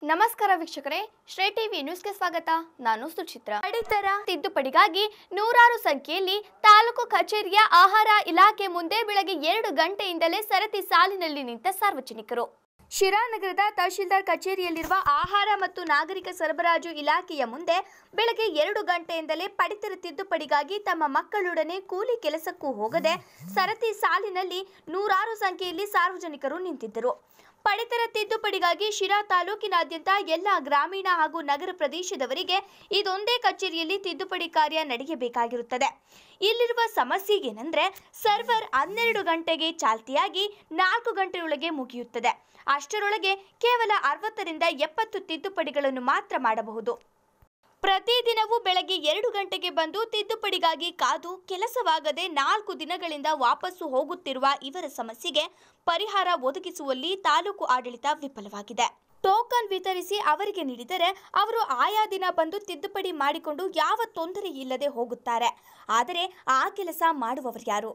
ನಮಸ್ಕಾರ ವೀಕ್ಷಕರೇ ಶ್ರೇ ಟಿವಿ ನ್ಯೂಸ್ಗೆ ಸ್ವಾಗತ ನಾನು ಸುಚಿತ್ರ ಪಡಿತರ ತಿದ್ದುಪಡಿಗಾಗಿ ನೂರಾರು ಸಂಖ್ಯೆಯಲ್ಲಿ ತಾಲೂಕು ಕಚೇರಿಯ ಆಹಾರ ಇಲಾಖೆ ಮುಂದೆ ಬೆಳಗ್ಗೆ ಎರಡು ಗಂಟೆಯಿಂದಲೇ ಸರತಿ ಸಾಲಿನಲ್ಲಿ ನಿಂತ ಸಾರ್ವಜನಿಕರು ಶಿರಾನಗರದ ತಹಶೀಲ್ದಾರ್ ಕಚೇರಿಯಲ್ಲಿರುವ ಆಹಾರ ಮತ್ತು ನಾಗರಿಕ ಸರಬರಾಜು ಇಲಾಖೆಯ ಮುಂದೆ ಬೆಳಗ್ಗೆ ಎರಡು ಗಂಟೆಯಿಂದಲೇ ಪಡಿತರ ತಿದ್ದುಪಡಿಗಾಗಿ ತಮ್ಮ ಮಕ್ಕಳೊಡನೆ ಕೂಲಿ ಕೆಲಸಕ್ಕೂ ಹೋಗದೆ ಸರತಿ ಸಾಲಿನಲ್ಲಿ ನೂರಾರು ಸಂಖ್ಯೆಯಲ್ಲಿ ಸಾರ್ವಜನಿಕರು ನಿಂತಿದ್ದರು ಪಡಿತರ ತಿದ್ದುಪಡಿಗಾಗಿ ಶಿರಾ ತಾಲೂಕಿನಾದ್ಯಂತ ಎಲ್ಲ ಗ್ರಾಮೀಣ ಹಾಗೂ ನಗರ ಪ್ರದೇಶದವರಿಗೆ ಇದೊಂದೇ ಕಚೇರಿಯಲ್ಲಿ ತಿದ್ದುಪಡಿ ಕಾರ್ಯ ನಡೆಯಬೇಕಾಗಿರುತ್ತದೆ ಇಲ್ಲಿರುವ ಸಮಸ್ಯೆ ಏನಂದ್ರೆ ಸರ್ವರ್ ಹನ್ನೆರಡು ಗಂಟೆಗೆ ಚಾಲ್ತಿಯಾಗಿ ನಾಲ್ಕು ಗಂಟೆಯೊಳಗೆ ಮುಗಿಯುತ್ತದೆ ಅಷ್ಟರೊಳಗೆ ಕೇವಲ ಅರವತ್ತರಿಂದ ಎಪ್ಪತ್ತು ತಿದ್ದುಪಡಿಗಳನ್ನು ಮಾತ್ರ ಮಾಡಬಹುದು ಪ್ರತಿದಿನವೂ ಬೆಳಗ್ಗೆ ಎರಡು ಗಂಟೆಗೆ ಬಂದು ತಿದ್ದುಪಡಿಗಾಗಿ ಕಾದು ಕೆಲಸವಾಗದೆ ನಾಲ್ಕು ದಿನಗಳಿಂದ ವಾಪಸ್ಸು ಹೋಗುತ್ತಿರುವ ಇವರ ಸಮಸ್ಯೆಗೆ ಪರಿಹಾರ ಒದಗಿಸುವಲ್ಲಿ ತಾಲೂಕು ಆಡಳಿತ ವಿಫಲವಾಗಿದೆ ಟೋಕನ್ ವಿತರಿಸಿ ಅವರಿಗೆ ನೀಡಿದರೆ ಅವರು ಆಯಾ ದಿನ ಬಂದು ತಿದ್ದುಪಡಿ ಮಾಡಿಕೊಂಡು ಯಾವ ತೊಂದರೆ ಇಲ್ಲದೆ ಹೋಗುತ್ತಾರೆ ಆದರೆ ಆ ಕೆಲಸ ಮಾಡುವವರು ಯಾರು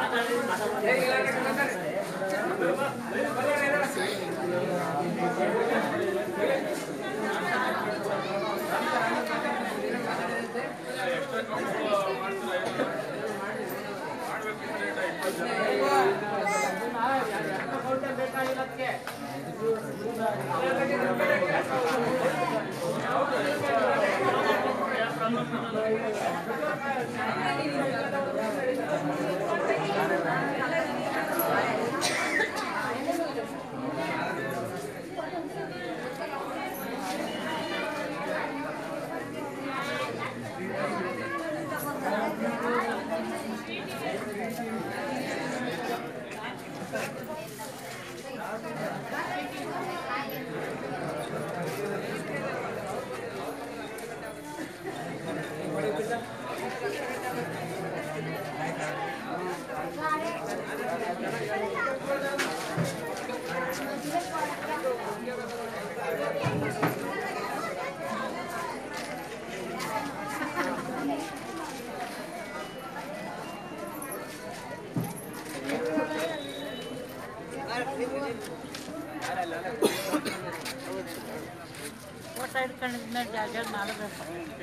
ಫೋಟೋ ಹಿಡ್ಕೊಂಡಿದ್ಮೇಲೆ ಜಾಗ ಮಾಡಬೇಕು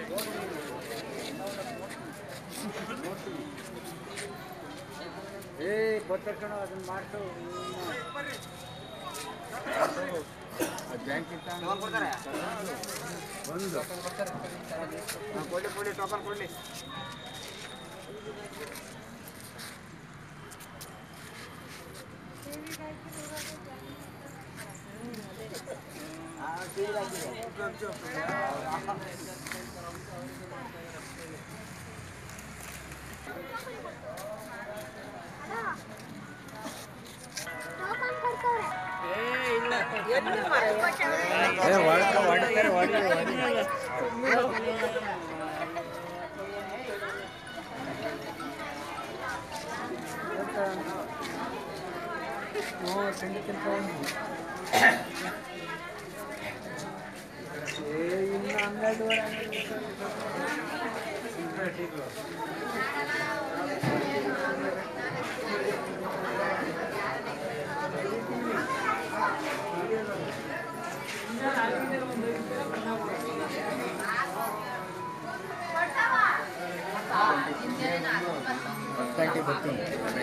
ಏ ಗೊತ್ತಕಣ ಅದನ್ನ ಮಾಡ್ಸು ಬ್ಯಾಂಕ್ ಒಂದು ಕೊಡ್ಲಿ ಕೊಡ್ಲಿ ಟೋಕನ್ ಕೊಡ್ಲಿ ಹೊಡ್ತಾರೆ ಹೊಡಿ ಇನ್ನು ಹನ್ನೆರಡುವರೆ ಗಂಟೆ ಬರ್ತೀನಿ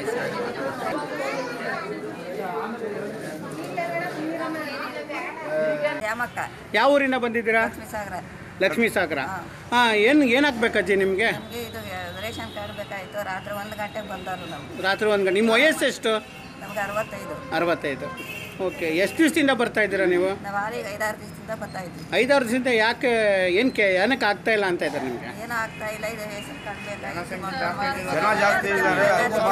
ಯಾಮಕ್ಕ ಯಾವ ಊರಿಂದ ಬಂದಿದ್ದೀರಾ ಲಕ್ಷ್ಮೀ ಸಾಗರ ಲಕ್ಷ್ಮೀ ಸಾಗರ ಹಾಂ ಏನು ಏನಾಗಬೇಕಜ್ಜಿ ನಿಮಗೆ ನಮಗೆ ಇದು ರೇಷನ್ ಕಾರ್ಡ್ ಬೇಕಾಯಿತು ರಾತ್ರಿ ಒಂದು ಗಂಟೆಗೆ ಬಂದರು ನಾವು ರಾತ್ರಿ ಒಂದು ಗಂಟೆ ನಿಮ್ಮ ವಯಸ್ಸು ಎಷ್ಟು ನಮ್ಗೆ ಅರವತ್ತೈದು ಅರವತ್ತೈದು ಓಕೆ ಎಷ್ಟು ದಿವಸದಿಂದ ಬರ್ತಾ ಇದ್ದೀರಾ ನೀವು ನಾವು ಆರಿಗೆ ಐದಾರು ದಿವಸದಿಂದ ಬರ್ತಾ ಇದ್ವಿ ಐದಾರು ದಿವಸದಿಂದ ಯಾಕೆ ಏನು ಕೆ ಏನಕ್ಕೆ ಆಗ್ತಾ ಇಲ್ಲ ಅಂತ ಇದ್ದಾರೆ ನಿಮಗೆ ಏನೂ ಆಗ್ತಾ ಇಲ್ಲ ಇದು ರೇಷನ್ ಕಾರ್ಡ್ ಬೇಕಾಗಿತ್ತು ಜನ ಜಾಸ್ತಿ ಇದ್ದಾರೆ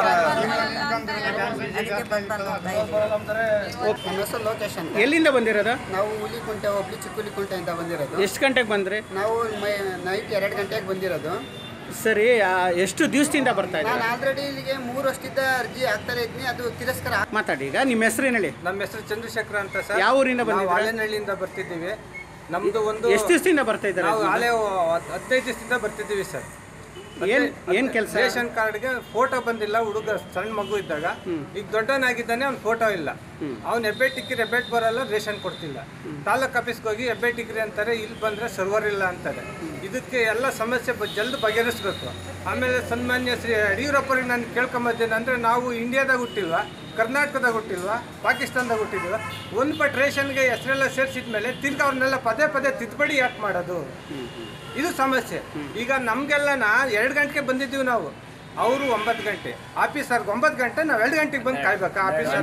ಅದಕ್ಕೆ ಬಂದು ಬಂದು ಹೋಗ್ತಾ ಇದ್ದೀವಿ ನನ್ನ ಹೆಸರು ಲೋಕೇಶ್ ಅಂತ ಎಲ್ಲಿಂದ ಬಂದಿರೋದು ನಾವು ಹುಲಿಕುಂಟೆ ಹೋಗ್ಲಿ ಚಿಕ್ಕುಲಿಕುಂಟೆ ಅಂತ ಬಂದಿರೋದು ಎಷ್ಟು ಗಂಟೆಗೆ ಬಂದ್ರಿ ನಾವು ನೈಟ್ ಎರಡು ಗಂಟೆಗೆ ಬಂದಿರೋದು ಸರಿ ಆ, ಎಷ್ಟು ದಿವಸದಿಂದ ಬರ್ತಾ ನಾನು ಇದ್ದೀರಾ ಆಲ್ರೆಡಿ ಇಲ್ಲಿಗೆ ಮೂರು ವರ್ಷದಿಂದ ಅರ್ಜಿ ಹಾಕ್ತಾನೆ ಇದ್ನಿ ಅದು ತಿರಸ್ಕಾರ ಆಗ್- ಮಾತಾಡಿ ಈಗ ನಿಮ್ಮ ಹೆಸರು ಏನು ಹೇಳಿ ನಮ್ಮ ಹೆಸರು ಚಂದ್ರಶೇಖರ ಅಂತ ಸರ್ ಯಾವ ಊರಿಂದ ನಾವು ಬಂದಿದ್ದೀರಾ ಆಳೆನಹಳ್ಳಿಯಿಂದ ಬರ್ತಿದ್ದೀವಿ ನಮ್ದು ಒಂದು ಎಷ್ಟು ದಿವಸದಿಂದ ಬರ್ತಾ ಇದ್ದಾರೆ ನಾವು ಆಲೆ ಹದಿನೈದು ದಿವಸದಿಂದ ಬರ್ತಿದ್ದೀವಿ ಸರ್ ಏನು ಏನು ಕೆಲಸ ರೇಷನ್ ಕಾರ್ಡ್ಗೆ ಫೋಟೋ ಬಂದಿಲ್ಲ ಹುಡುಗ ಸಣ್ಣ ಮಗು ಇದ್ದಾಗ ಈಗ ದೊಡ್ಡವನಾಗಿದ್ದಾನೆ ಅವ್ನ ಫೋಟೋ ಇಲ್ಲ ಅವ್ನು ಹೆಬ್ಬೆ ಟಿಕ್ಕಿರಿ ಹೆಬ್ಬೆಟ್ ಬರಲ್ಲ ರೇಷನ್ ಕೊಡ್ತಿಲ್ಲ ತಾಲೂಕ್ ಆಫೀಸ್ಗೆ ಹೋಗಿ ಹೆಬ್ಬೆ ಟಿಕ್ಕಿರಿ ಅಂತಾರೆ ಇಲ್ಲಿ ಬಂದ್ರೆ ಸರ್ವರ್ ಇಲ್ಲ ಅಂತಾರೆ ಇದಕ್ಕೆ ಎಲ್ಲ ಸಮಸ್ಯೆ ಬ- ಜಲ್ದಿ ಬಗೆಹರಿಸ್ಬೇಕು ಆಮೇಲೆ ಸನ್ಮಾನ್ಯ ಶ್ರೀ ಯಡಿಯೂರಪ್ಪರಿಗೆ ನಾನು ಕೇಳ್ಕೊಂಬತ್ತೇನೆಂದ್ರೆ ನಾವು ಇಂಡಿಯಾದಾಗ ಹುಟ್ಟಿಲ್ವಾ ಕರ್ನಾಟಕದಾಗ ಹುಟ್ಟಿಲ್ವಾ ಪಾಕಿಸ್ತಾನದಾಗ ಹುಟ್ಟಿಲ್ವಾ ಒಂದು ಪಟ್ ರೇಷನ್ಗೆ ಹೆಸರೆಲ್ಲ ಸೇರಿಸಿದ ಮೇಲೆ ತಿರ್ಗಿ ಅವ್ರನ್ನೆಲ್ಲ ಪದೇ ಪದೇ ತಿದ್ದುಪಡಿ ಯಾಕೆ ಮಾಡೋದು ಇದು ಸಮಸ್ಯೆ ಈಗ ನಮಗೆಲ್ಲನ ಎರಡು ಗಂಟೆಗೆ ಬಂದಿದ್ದೀವಿ ನಾವು ಅವರು ಒಂಬತ್ತು ಗಂಟೆ ಆಫೀಸರ್ಗೆ ಒಂಬತ್ತು ಗಂಟೆ ನಾವು ಎರಡು ಗಂಟೆಗೆ ಬಂದು ಕಾಯ್ಬೇಕಾ ಆಫೀಸರ್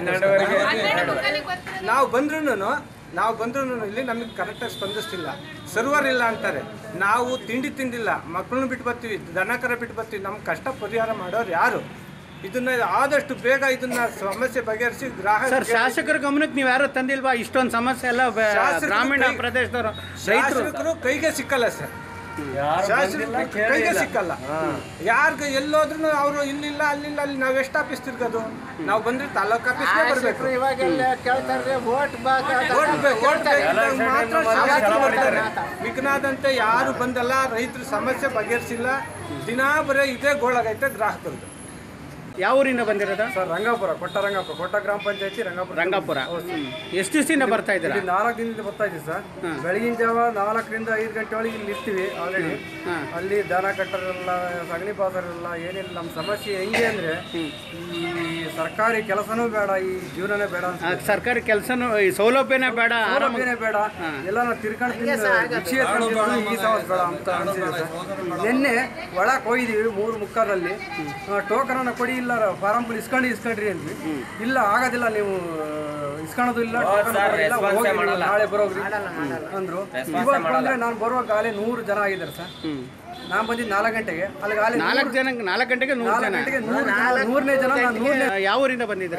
ನಾವು ಬಂದ್ರೂ ನಾವು ಬಂದ್ರೂ ಇಲ್ಲಿ ನಮಗೆ ಕರೆಕ್ಟಾಗಿ ಸ್ಪಂದಿಸ್ತಿಲ್ಲ ಸರ್ವರ್ ಇಲ್ಲ ಅಂತಾರೆ ನಾವು ತಿಂಡಿ ತಿಂದಿಲ್ಲ ಮಕ್ಕಳನ್ನ ಬಿಟ್ಟು ಬರ್ತೀವಿ ದನ ಕರ ಬಿಟ್ಟು ಬರ್ತೀವಿ ನಮ್ಮ ಕಷ್ಟ ಪರಿಹಾರ ಮಾಡೋರು ಯಾರು ಇದನ್ನ ಆದಷ್ಟು ಬೇಗ ಇದನ್ನ ಸಮಸ್ಯೆ ಬಗೆಹರಿಸಿ ಸರ್ ಗ್ರಾಹಕ ಶಾಸಕರ ಗಮನಕ್ಕೆ ನೀವು ಯಾರು ತಂದಿಲ್ವಾ ಇಷ್ಟೊಂದು ಸಮಸ್ಯೆ ಎಲ್ಲ ಬ- ಶಾಸಕರು ಗ್ರಾಮೀಣ ಕೈ- ಪ್ರದೇಶದವರು ರೈತರು ಶಾಸಕರು ಕೈಗೆ ಸಿಕ್ಕಲ್ಲ ಸರ್ ಶಾಸಕರು ಕೈಗೆ ಸಿಕ್ಕಲ್ಲ ಯಾರ್ಗ ಎಲ್ಲೋದ್ರು ಅವರು ಇಲ್ಲಿಲ್ಲ ಅಲ್ಲಿಲ್ಲ ಅಲ್ಲಿ ನಾವ್ ಎಷ್ಟು ಆಫೀಸ್ ತಿರ್ಗೋದು ನಾವು ಬಂದ್ರೆ ತಾಲೂಕ್ ಆಫೀಸ್ಗೆ ಬರ್ಬೇಕು ಇವಾಗೆಲ್ಲ ಕೇಳ್ತಾರೆ ವೋಟ್ ಓಟ್ ಬೇ- ಓಟ್ ಬೇಕಿದ್ದಾಗ ಮಾತ್ರ ಶಾಸಕರು ಬರ್ತಾರೆ ವಿಘ್ನಾದಂತೆ ಯಾರು ಬಂದಲ್ಲ ರೈತರ ಸಮಸ್ಯೆ ಬಗೆಹರಿಸಿಲ್ಲ ದಿನಾ ಬರೀ ಇದೇ ಗೋಳಾಗೈತೆ ಗ್ರಾಹಕರದು ಯಾವ ಊರಿಂದ ಬಂದಿರೋದು ಸರ್ ರಂಗಾಪುರ ಕೊಟ್ಟ ರಂಗಾಪುರ ಕೊಟ್ಟ ಗ್ರಾಮ ಪಂಚಾಯತಿ ರಂಗಾಪುರ ರಂಗಾಪುರ ಎಷ್ಟು ದಿವಸದಿಂದ ಬರ್ತಾ ಇದ್ದೀರಾ ಇಲ್ಲಿ ನಾಲ್ಕು ದಿನದಿಂದ ಬರ್ತಾ ಇದ್ದೀವಿ ಸರ್ ಬೆಳಗಿನ ಜಾವ ನಾಲ್ಕರಿಂದ ಐದು ಗಂಟೆ ಒಳಗೆ ಇಲ್ಲಿ ಇರ್ತೀವಿ ಆಲ್ರೆಡಿ ಅಲ್ಲಿ ದನ ಕಟ್ಟರಿಲ್ಲ ಸಗಣಿ ಪಾತ್ರರಿಲ್ಲ ಏನಿಲ್ಲ ನಮ್ಮ ಸಮಸ್ಯೆ ಹೆಂಗೆ ಅಂದ್ರೆ ಈ ಸರ್ಕಾರಿ ಕೆಲಸನೂ ಬೇಡ ಈ ಜೀವನನೇ ಬೇಡ ಆ, ಸರ್ಕಾರಿ ಕೆಲಸನೂ ಈ ಸೌಲಭ್ಯನೇ ಬೇಡ ಆರಾಮ ಸೌಲಭ್ಯನೇ ಬೇಡ ಎಲ್ಲ ನಾವು ತಿರ್ಕೊಂಡು ತಿಂದು ಭಿಕ್ಷೆ ಎತ್ಕೊಂಡು ತಿನ್ನೋದು ಈ ಸಮಸ್ಯೆ ಬೇಡ ಅಂತ ಅನ್ಸಿದೆ ಸರ್ ನಿನ್ನೆ ಒಳಗೆ ಹೋಗಿದ್ದೀವಿ ಮೂರು ಮುಕ್ಕಾದಲ್ಲಿ ಟೋಕನ್ ಅನ್ನ ಕೊಡಿ ಇಲ್ಲ ಫಾರಂ ಫುಲ್ ಇಸ್ಕೊಂಡು ಇಸ್ಕೊಂಡ್ರಿ ಅಂದ್ವಿ ಇಲ್ಲ ಆಗೋದಿಲ್ಲ ನೀವು ಇಸ್ಕೊಳೋದು ಇಲ್ಲ ಟೋಕನ್ ಕೊಡೋದಿಲ್ಲ ಹೋಗಿ ನೀವು ನಾಳೆ ಬರೋಗ್ರಿ ಅಂದ್ರು ಇವಾಗ ಬಂದ್ರೆ ನಾನು ಬರುವಾಗ ಆಲೆ ನೂರು ಜನ ಆಗಿದ್ದಾರೆ ಸರ್ ನಾನು ಬಂದಿದ್ದು ನಾಲ್ಕು ಗಂಟೆಗೆ ಅಲ್ಲಿಗೆ ಆಲೆ ನಾಲ್ಕು ಜನ ನಾಲ್ಕು ಗಂಟೆಗೆ ನೂರು ನಾಲ್ಕು ಜನ ಗಂಟೆಗೆ ನೂರು ಜನ ನೂರನೇ ಜನ ನಾನು ನೂರನೇ ಆ, ಯಾವ ಊರಿಂದ ಬಂದಿದ್ದೀರಾ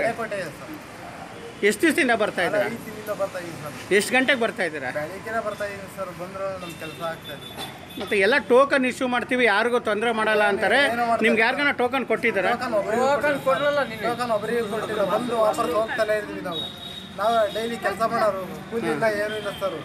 ಎಷ್ಟು ದಿವಸದಿಂದ ಬರ್ತಾ ಇದ್ದೀರಾ ಬರ್ತಾ ಇದೀವಿ ಸರ್ ಎಷ್ಟು ಗಂಟೆಗೆ ಬರ್ತಾ ಇದ್ದೀರಾ ಬೆಳಿಗ್ಗೆನೆ ಬರ್ತಾ ಇದೀವಿ ಸರ್ ಬಂದ್ರೆ ನಮ್ಮ ಕೆಲಸ ಆಗ್ತಾ ಇದೆ ಮತ್ತೆ ಎಲ್ಲ ಟೋಕನ್ ಇಶ್ಯೂ ಮಾಡ್ತೀವಿ ಯಾರಿಗೂ ತೊಂದರೆ ಮಾಡಲ್ಲ ಅಂತಾರೆ ನಿಮ್ಗೆ ಯಾರಿಗಾನ ಟೋಕನ್ ಕೊಟ್ಟಿದ್ದಾರಾ ಟೋಕನ್ ಒಬ್ಬರಿಗೆ ಕೊಟ್ಟಿಲ್ಲ ಬಂದು ವಾಪಸ್ ಹೋಗ್ತಾನೆ ಇದ್ವಿ ನಾವು ನಾವು ಡೈಲಿ ಕೆಲಸ ಮಾಡೋರು ಕೂಲಿ ಇಲ್ಲ ಏನೂ ಇಲ್ಲ ಸರ್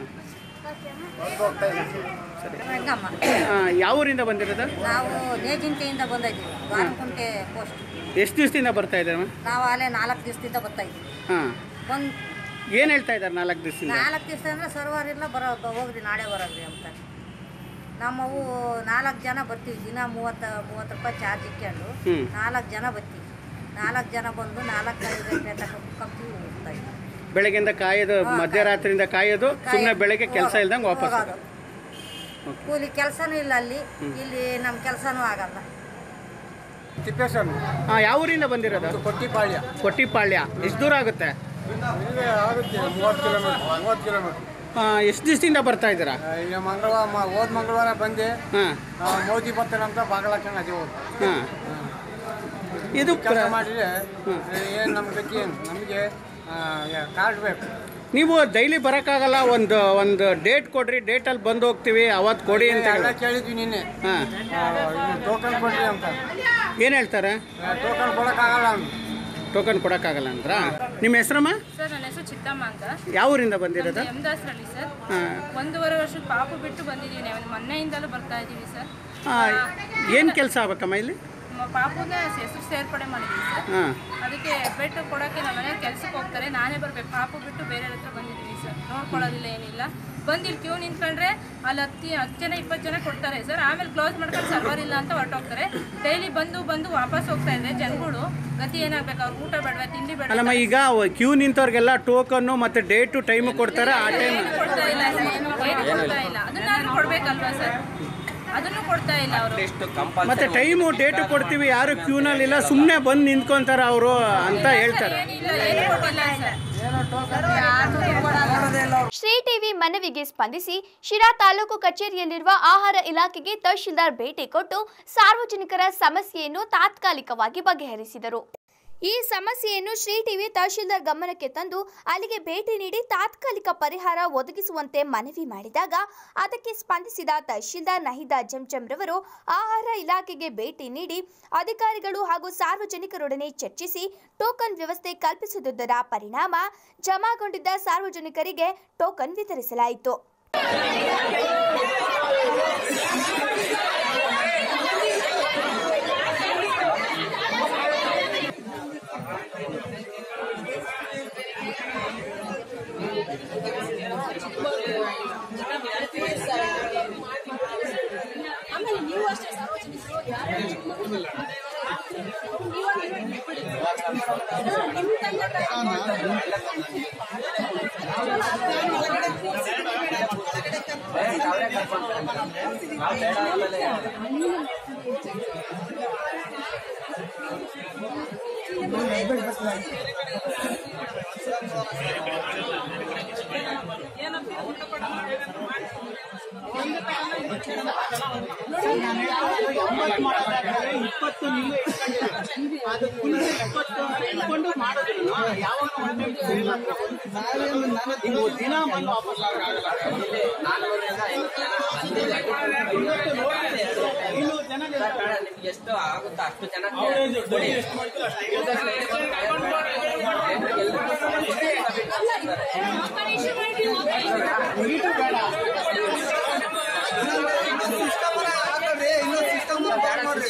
ಬಂದು ಹೋಗ್ತಾ ಇದೀವಿ ಸರ್ ರಂಗಮ್ಮ ಆ, ಯಾವ ಊರಿಂದ ಬಂದಿರೋದು ನಾವು ನೇಜಿಂಕೆಯಿಂದ ಬಂದಿದ್ದೀವಿ ಗಾನಕುಂಟೆ ಪೋಸ್ಟ್ ಎಷ್ಟು ದಿವಸದಿಂದ ಬರ್ತಾ ಇದ್ದಾರೆ ನಾವು ಅಲ್ಲೇ ನಾಲ್ಕು ದಿವಸದಿಂದ ಬರ್ತಾ ಇದ್ದೀವಿ ಹಾಂ ಬಂದು ಏನು ಹೇಳ್ತಾ ಇದ್ದಾರೆ ನಾಲ್ಕು ದಿವಸದಿಂದ ನಾಲ್ಕು ದಿವಸ ಅಂದರೆ ಸರ್ವರ್ ಇಲ್ಲ ಬರೋ ಹೋಗ್ರಿ ನಾಳೆ ಬರೋಗ್ರಿ ಅಂತ ನಮ್ಮವು ನಾಲ್ಕು ಜನ ಬರ್ತೀವಿ ದಿನ ಮೂವತ್ತು ಮೂವತ್ತು ರೂಪಾಯಿ ಚಾರ್ಜ್ ಇಕ್ಕೊಂಡು ಹ್ಮ್. ನಾಲ್ಕು ಜನ ಬರ್ತೀವಿ ನಾಲ್ಕು ಜನ ಬಂದು ನಾಲ್ಕೈದು ಗಂಟೆ ತನಕ ಕಪ್ತೀವಿ ಹೋಗ್ತಾ ಇದ್ದೀವಿ ಬೆಳಗ್ಗೆಯಿಂದ ಕಾಯೋದು ಮಧ್ಯರಾತ್ರಿಯಿಂದ ಕಾಯೋದು ಸುಮ್ಮನೆ ಬೆಳಗ್ಗೆ ಕೆಲಸ ಇಲ್ದಂಗೆ ವಾಪಸ್ ಹೋಗೋದು. ಕೂಲಿ ಕೆಲಸನೂ ಇಲ್ಲ ಅಲ್ಲಿ ಇಲ್ಲಿ ನಮ್ಮ ಕೆಲಸನೂ ಆಗಲ್ಲ ತಿಪ್ಪೇಸ್ವಾಮಿ ಹಾಂ ಯಾವ ಊರಿಂದ ಬಂದಿರೋದು ಕೊಟ್ಟಿಪಾಳ್ಯ ಕೊಟ್ಟಿಪಾಳ್ಯ ಎಷ್ಟು ದೂರ ಆಗುತ್ತೆ ಇಲ್ಲಿಗೆ ಆಗುತ್ತೆ ಮೂವತ್ತು ಕಿಲೋಮೀಟ್ರ್ ಮೂವತ್ತು ಕಿಲೋಮೀಟ್ರ್ ಎಷ್ಟು ದಿವಸದಿಂದ ಬರ್ತಾ ಇದ್ದೀರಾ ಈಗ ಮಂಗಳವಾರ ಮ- ಹೋದ ಮಂಗಳವಾರ ಬಂದೆ ಹಾಂ ಆ, ಮೋದಿ ಬರ್ತಾರೆ ಅಂತ ಬಾಗಲಾಕೊಂಡು ಅದೇ ಹೋಗಿ ಹಾಂ ಇದು ಕೆಲಸ ಪ್ರ- ಮಾಡಿದ್ರೆ ಏನು ನಮ್ಮ ಗತಿ ಏನು ನಮಗೆ ಕಾರ್ಡ್ ಬೇಕು ನೀವು ಡೈಲಿ ಬರೋಕ್ಕಾಗಲ್ಲ ಒಂದು ಒಂದು ಡೇಟ್ ಕೊಡ್ರಿ ಡೇಟಲ್ಲಿ ಬಂದು ಹೋಗ್ತೀವಿ ಅವತ್ತು ಕೊಡಿ ಅಂತ ಎಲ್ಲ ಹೇಳಿ ಕೇಳಿದ್ವಿ ನಿನ್ನೆ ಹಾಂ ಟೋಕನ್ ಕೊಡ್ರಿ ಅಂತ ಏನು ಹೇಳ್ತಾರೆ ಟೋಕನ್ ಕೊಡೋಕ್ಕಾಗಲ್ಲ ಅಂತ ಟೋಕನ್ ಕೊಡೋಕ್ಕಾಗಲ್ಲ ಅಂದ್ರ ನಿಮ್ಮ ಹೆಸರಮ್ಮ ಸರ್ ನನ್ನ ಹೆಸರು ಚಿತ್ತಮ್ಮ ಅಂತ ಯಾವ ಊರಿಂದ ಬಂದಿರೋದು ಎಮ್ದಾಸ್ರಲ್ಲಿ ಸರ್ ಹಾಂ ಒಂದೂವರೆ ವರ್ಷದ ಪಾಪು ಬಿಟ್ಟು ಬಂದಿದ್ದೀನಿ ಅವನು ಮೊನ್ನೆಯಿಂದಲೂ ಬರ್ತಾ ಇದ್ದೀವಿ ಸರ್ ಏನು ಕೆಲಸ ಆಗ್ಬೇಕಮ್ಮ ಇಲ್ಲಿ ಮ- ಪಾಪುನ ಹೆಸರು ಸೇರ್ಪಡೆ ಮಾಡಿದ್ದೀವಿ ಸರ್ ಹಾಂ ಅದಕ್ಕೆ ಬೆಟ್ಟು ಕೊಡೋಕ್ಕೆ ನಮ್ಮ ಮನೇಲಿ ಕೆಲ್ಸಕ್ಕೆ ಹೋಗ್ತಾರೆ ನಾನೇ ಬರಬೇಕು ಪಾಪು ಬಿಟ್ಟು ಬೇರೆ ಹತ್ರ ಬಂದಿದ್ದೀವಿ ಸರ್ ನೋಡ್ಕೊಳ್ಳೋದಿಲ್ಲ ಏನಿಲ್ಲ ಬಂದಿಲ್ಲಿ ಕ್ಯೂ ನಿಂತ್ಕೊಂಡ್ರೆ ಅಲ್ಲಿ ಹತ್ತಿ ಹತ್ತು ಜನ ಇಪ್ಪತ್ತು ಜನ ಕೊಡ್ತಾರೆ ಸರ್ ಆಮೇಲೆ ಕ್ಲೋಸ್ ಮಾಡ್ಕೊಂಡು ಸರ್ವರ್ ಇಲ್ಲ ಅಂತ ಹೊರಟೋಗ್ತಾರೆ ಡೈಲಿ ಬಂದು ಬಂದು ವಾಪಸ್ ಹೋಗ್ತಾ ಇದ್ದಾರೆ ಜನಗಳು ಗತಿ ಏನಾಗ್ಬೇಕು ಅವ್ರು ಊಟ ಬೇಡವಾ ತಿಂಡಿ ಬೇಡ ಅಲ್ಲಮ್ಮ ಈಗ ಕ್ಯೂ ನಿಂತವ್ರಿಗೆಲ್ಲ ಟೋಕನ್ನು ಮತ್ತು ಡೇಟು ಟೈಮು ಕೊಡ್ತಾರೆ ಆ ಟೈಮ್ ಕೊಡ್ತಾ ಇಲ್ಲ ಸರ್ ಏನು ಕೊಡ್ತಾ ಇಲ್ಲ ಅದನ್ನಾದ್ರೂ ಕೊಡ್ಬೇಕಲ್ವಾ ಸರ್ ಅದನ್ನು ಕೊಡ್ತಾ ಇಲ್ಲ ಅವರು ಮತ್ತೆ ಟೈಮು ಡೇಟು ಕೊಡ್ತೀವಿ ಯಾರು ಕ್ಯೂನಲ್ಲಿಲ್ಲ ಸುಮ್ಮನೆ ಬಂದು ನಿಂತ್ಕೊಂತಾರೆ ಅವರು ಅಂತ ಹೇಳ್ತಾರೆ ಏನಿಲ್ಲ ಏನು ಕೊಟ್ಟಿಲ್ಲ ಸರ್ ಶ್ರೀ ಟಿವಿ ಮನವಿಗೆ ಸ್ಪಂದಿಸಿ ಶಿರಾ ತಾಲೂಕು ಕಚೇರಿಯಲ್ಲಿರುವ ಆಹಾರ ಇಲಾಖೆಗೆ ತಹಶೀಲ್ದಾರ್ ಭೇಟಿ ಕೊಟ್ಟು ಸಾರ್ವಜನಿಕರ ಸಮಸ್ಯೆಯನ್ನು ತಾತ್ಕಾಲಿಕವಾಗಿ ಬಗೆಹರಿಸಿದರು ಈ ಸಮಸ್ಯೆಯನ್ನು ಶ್ರೀ ಟಿವಿ ತಹಶೀಲ್ದಾರ್ ಗಮನಕ್ಕೆ ತಂದು ಅಲ್ಲಿಗೆ ಭೇಟಿ ನೀಡಿ ತಾತ್ಕಾಲಿಕ ಪರಿಹಾರ ಒದಗಿಸುವಂತೆ ಮನವಿ ಮಾಡಿದಾಗ ಅದಕ್ಕೆ ಸ್ಪಂದಿಸಿದ ತಹಶೀಲ್ದಾರ್ ನಹಿದಾ ಜಂಜಂ ರವರು ಆಹಾರ ಇಲಾಖೆಗೆ ಭೇಟಿ ನೀಡಿ ಅಧಿಕಾರಿಗಳು ಹಾಗೂ ಸಾರ್ವಜನಿಕರೊಡನೆ ಚರ್ಚಿಸಿ ಟೋಕನ್ ವ್ಯವಸ್ಥೆ ಕಲ್ಪಿಸುವುದರ ಪರಿಣಾಮ ಜಮಾಗೊಂಡಿದ್ದ ಸಾರ್ವಜನಿಕರಿಗೆ ಟೋಕನ್ ವಿತರಿಸಲಾಯಿತು ಆಮೇಲೆ ನೀವು ಅಷ್ಟೇ ಸಾರ್ವಜನಿಕರು ಯಾರೇ ನಿಮ್ಮ ತಂದೆ ಇಪ್ಪತ್ತು ನೀವೇ ಇಟ್ಕೊಂಡಿಲ್ಲ. ಅದು full ಇಪ್ಪತ್ತು ಇಟ್ಕೊಂಡು ಮಾಡಿದ್ರು ಯಾವಾಗ ಒಂದ್ ನಿಮಿಷ ಸೇಲ್ ಅಂದ್ರೆ ಒಂದು ನೀವು ದಿನ ಬಂದು ವಾಪಸ್ ಆಗಲ್ಲ. ಇನ್ನೂರು ಜನ ನಿಮ್ಗೆ ಎಷ್ಟು ಆಗುತ್ತೋ ಅಷ್ಟು ಜನಕ್ಕೆ ಅವ್ರೇನು ಕೊಡಿ. ದುಡ್ಡು ಎಷ್ಟು ಮಾಡ್ತೀರೋ ಅಷ್ಟು ನೀಟು ಬೇಡ ಇನ್ನೂ ಸಿಸ್ಟಮ್ ಬ್ಯಾನ್ ಮಾಡ್ರಿ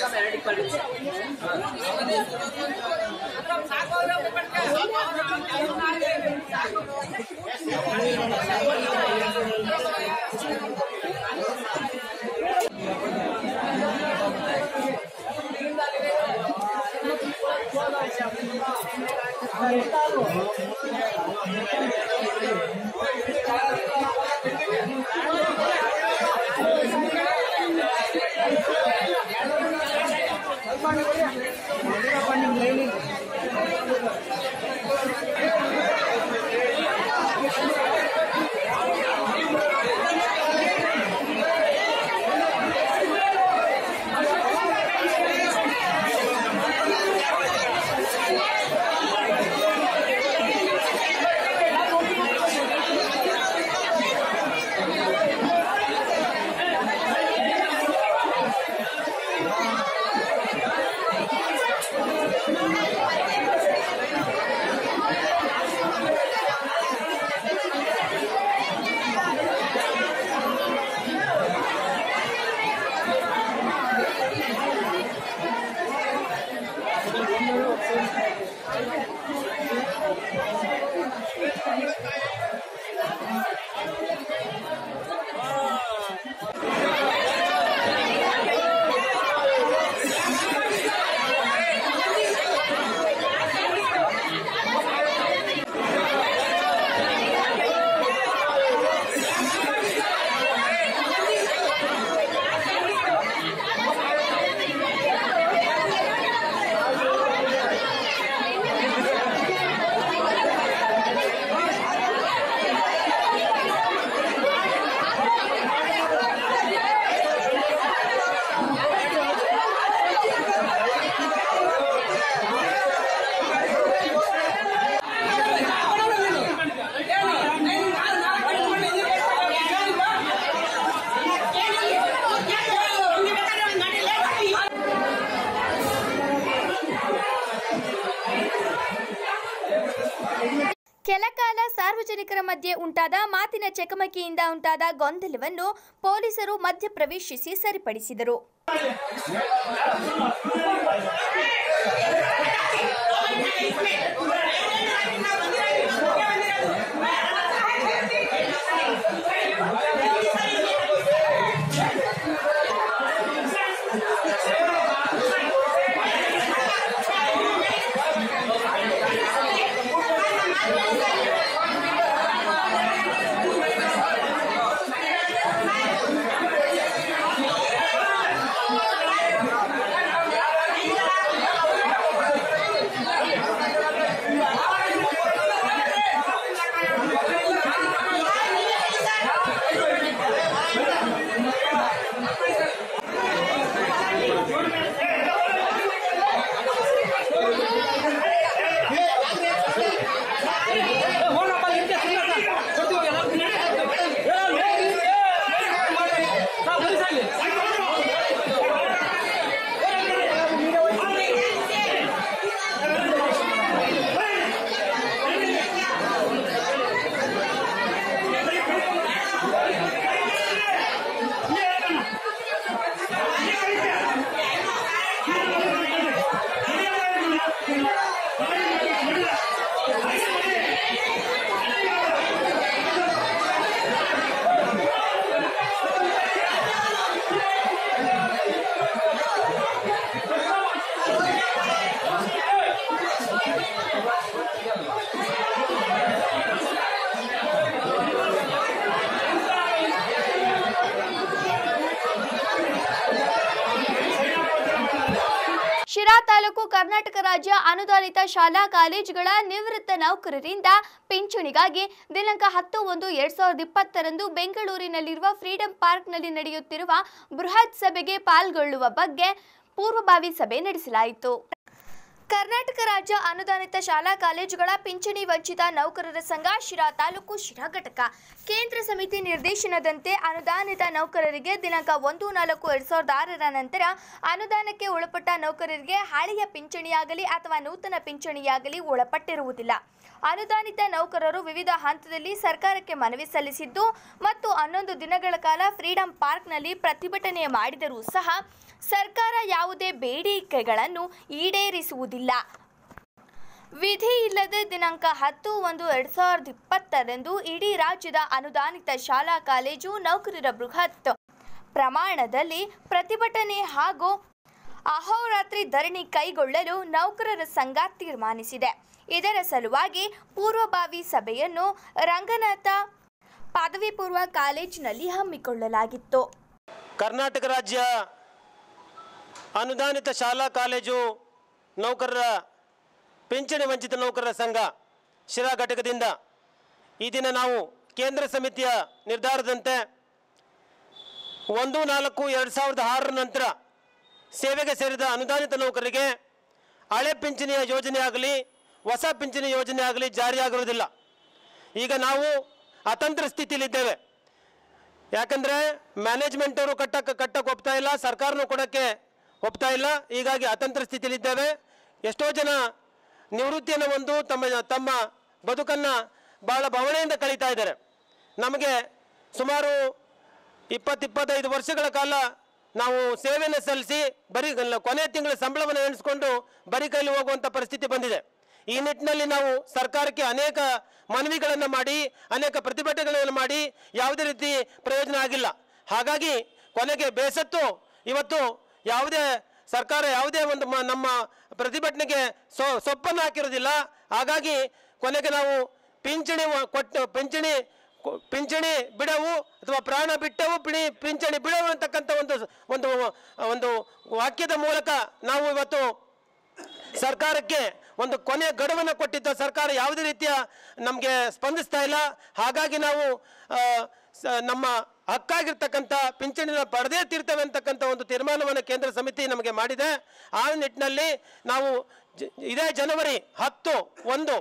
ಕೆಲಕಾಲ ಸಾರ್ವಜನಿಕರ ಮಧ್ಯೆ ಉಂಟಾದ ಮಾತಿನ ಚಕಮಕಿಯಿಂದ ಉಂಟಾದ ಗೊಂದಲವನ್ನು ಪೊಲೀಸರು ಮಧ್ಯಪ್ರವೇಶಿಸಿ ಸರಿಪಡಿಸಿದರು ¡Viva ಶಿರಾ ತಾಲೂಕು ಕರ್ನಾಟಕ ರಾಜ್ಯ ಅನುದಾನಿತ ಶಾಲಾ ಕಾಲೇಜುಗಳ ನಿವೃತ್ತ ನೌಕರರಿಂದ ಪಿಂಚಣಿಗಾಗಿ ದಿನಾಂಕ ಹತ್ತು ಒಂದು ಎರಡ್ ಸಾವಿರದ ಇಪ್ಪತ್ತರಂದು ಬೆಂಗಳೂರಿನಲ್ಲಿರುವ ಫ್ರೀಡಂ ಪಾರ್ಕ್ನಲ್ಲಿ ನಡೆಯುತ್ತಿರುವ ಬೃಹತ್ ಸಭೆಗೆ ಪಾಲ್ಗೊಳ್ಳುವ ಬಗ್ಗೆ ಪೂರ್ವಭಾವಿ ಸಭೆ ನಡೆಸಲಾಯಿತು ಕರ್ನಾಟಕ ರಾಜ್ಯ ಅನುದಾನಿತ ಶಾಲಾ ಕಾಲೇಜುಗಳ ಪಿಂಚಣಿ ವಂಚಿತ ನೌಕರರ ಸಂಘ ಶಿರಾ ತಾಲೂಕು ಶಿರಾ ಘಟಕ ಕೇಂದ್ರ ಸಮಿತಿ ನಿರ್ದೇಶನದಂತೆ ಅನುದಾನಿತ ನೌಕರರಿಗೆ ದಿನಾಂಕ ಒಂದು ನಾಲ್ಕು ಎರಡ್ ಸಾವಿರದ ಆರರ ನಂತರ ಅನುದಾನಕ್ಕೆ ಒಳಪಟ್ಟ ನೌಕರರಿಗೆ ಹಳೆಯ ಪಿಂಚಣಿಯಾಗಲಿ ಅಥವಾ ನೂತನ ಪಿಂಚಣಿಯಾಗಲಿ ಒಳಪಟ್ಟಿರುವುದಿಲ್ಲ ಅನುದಾನಿತ ನೌಕರರು ವಿವಿಧ ಹಂತದಲ್ಲಿ ಸರ್ಕಾರಕ್ಕೆ ಮನವಿ ಸಲ್ಲಿಸಿದ್ದು ಮತ್ತು ಹನ್ನೊಂದು ದಿನಗಳ ಕಾಲ ಫ್ರೀಡಂ ಪಾರ್ಕ್ನಲ್ಲಿ ಪ್ರತಿಭಟನೆ ಮಾಡಿದರೂ ಸಹ ಸರ್ಕಾರ ಯಾವುದೇ ಬೇಡಿಕೆಗಳನ್ನು ಈಡೇರಿಸುವುದಿಲ್ಲ ವಿಧಿ ಇಲ್ಲದೆ ದಿನಾಂಕ ಹತ್ತು ಒಂದು ಎರಡ್ ಸಾವಿರದ ಇಪ್ಪತ್ತರಂದು ಇಡೀ ರಾಜ್ಯದ ಅನುದಾನಿತ ಶಾಲಾ ಕಾಲೇಜು ನೌಕರರ ಬೃಹತ್ ಪ್ರಮಾಣದಲ್ಲಿ ಪ್ರತಿಭಟನೆ ಹಾಗೂ ಅಹೋರಾತ್ರಿ ಧರಣಿ ಕೈಗೊಳ್ಳಲು ನೌಕರರ ಸಂಘ ತೀರ್ಮಾನಿಸಿದೆ ಇದರ ಸಲುವಾಗಿ ಪೂರ್ವಭಾವಿ ಸಭೆಯನ್ನು ರಂಗನಾಥ ಪದವಿ ಪೂರ್ವ ಕಾಲೇಜಿನಲ್ಲಿ ಹಮ್ಮಿಕೊಳ್ಳಲಾಗಿತ್ತು ಕರ್ನಾಟಕ ರಾಜ್ಯ ಅನುದಾನಿತ ಶಾಲಾ ಕಾಲೇಜು ನೌಕರರ ಪಿಂಚಣಿ ವಂಚಿತ ನೌಕರರ ಸಂಘ ಶಿರಾ ಘಟಕದಿಂದ ಈ ದಿನ ನಾವು ಕೇಂದ್ರ ಸಮಿತಿಯ ನಿರ್ಧಾರದಂತೆ ಒಂದು ನಾಲ್ಕು ಎರಡು ಸಾವಿರದ ಆರರ ನಂತರ ಸೇವೆಗೆ ಸೇರಿದ ಅನುದಾನಿತ ನೌಕರರಿಗೆ ಹಳೆ ಪಿಂಚಣಿಯ ಯೋಜನೆ ಆಗಲಿ ಹೊಸ ಪಿಂಚಣಿ ಯೋಜನೆ ಆಗಲಿ ಜಾರಿಯಾಗಿರುವುದಿಲ್ಲ ಈಗ ನಾವು ಅತಂತ್ರ ಸ್ಥಿತಿಯಲ್ಲಿದ್ದೇವೆ ಯಾಕಂದರೆ ಮ್ಯಾನೇಜ್ಮೆಂಟ್ ಅವರು ಕಟ್ಟಕ್ಕೆ ಕಟ್ಟಕ್ಕೆ ಒಪ್ತಾ ಇಲ್ಲ ಸರ್ಕಾರನೂ ಕೊಡೋಕ್ಕೆ ಒಪ್ತಾ ಇಲ್ಲ ಹೀಗಾಗಿ ಅತಂತ್ರ ಸ್ಥಿತಿಯಲ್ಲಿದ್ದೇವೆ ಎಷ್ಟೋ ಜನ ನಿವೃತ್ತಿಯನ್ನು ಒಂದು ತಮ್ಮ ತಮ್ಮ ಬದುಕನ್ನು ಭಾಳ ಬವಣೆಯಿಂದ ಕಳೀತಾ ಇದ್ದಾರೆ ನಮಗೆ ಸುಮಾರು ಇಪ್ಪತ್ತು ಇಪ್ಪತ್ತೈದು ವರ್ಷಗಳ ಕಾಲ ನಾವು ಸೇವೆಯನ್ನು ಸಲ್ಲಿಸಿ ಬರೀ ಗಲ್ಲ- ಕೊನೆ ತಿಂಗಳ ಸಂಬಳವನ್ನು ಎಣಿಸ್ಕೊಂಡು ಬರೀ ಕೈಲಿ ಹೋಗುವಂಥ ಪರಿಸ್ಥಿತಿ ಬಂದಿದೆ ಈ ನಿಟ್ಟಿನಲ್ಲಿ ನಾವು ಸರ್ಕಾರಕ್ಕೆ ಅನೇಕ ಮನವಿಗಳನ್ನು ಮಾಡಿ ಅನೇಕ ಪ್ರತಿಭಟನೆಗಳನ್ನು ಮಾಡಿ ಯಾವುದೇ ರೀತಿ ಪ್ರಯೋಜನ ಆಗಿಲ್ಲ ಹಾಗಾಗಿ ಕೊನೆಗೆ ಬೇಸತ್ತು ಇವತ್ತು ಯಾವುದೇ ಸರ್ಕಾರ ಯಾವುದೇ ಒಂದು ಮ- ನಮ್ಮ ಪ್ರತಿಭಟನೆಗೆ ಸೊ ಸೊಪ್ಪನ್ನು ಹಾಕಿರೋದಿಲ್ಲ ಹಾಗಾಗಿ ಕೊನೆಗೆ ನಾವು ಪಿಂಚಣಿ ವ- ಕೊಟ್ಟು ಪಿಂಚಣಿ ಕೊ- ಪಿಂಚಣಿ ಬಿಡವು ಅಥವಾ ಪ್ರಾಣ ಬಿಟ್ಟವು ಪಿಣಿ ಪಿಂಚಣಿ ಬಿಡವು ಅಂತಕ್ಕಂಥ ಒಂದು ಒಂದು ಒಂದು ವಾಕ್ಯದ ಮೂಲಕ ನಾವು ಇವತ್ತು ಸರ್ಕಾರಕ್ಕೆ ಒಂದು ಕೊನೆಯ ಗಡುವನ್ನು ಕೊಟ್ಟಿದ್ದ ಸರ್ಕಾರ ಯಾವುದೇ ರೀತಿಯ ನಮಗೆ ಸ್ಪಂದಿಸ್ತಾ ಇಲ್ಲ ಹಾಗಾಗಿ ನಾವು ಆ, ಸ- ನಮ್ಮ ಹಕ್ಕಾಗಿರ್ತಕ್ಕಂಥ ಪಿಂಚಣಿನ ಪಡೆದೇ ತೀರ್ತವೆ ಅಂತಕ್ಕಂಥ ಒಂದು ತೀರ್ಮಾನವನ್ನು ಕೇಂದ್ರ ಸಮಿತಿ ನಮಗೆ ಮಾಡಿದೆ ಆ ನಿಟ್ಟಿನಲ್ಲಿ ನಾವು ಜ- ಇದೇ ಜನವರಿ ಹತ್ತು ಒಂದು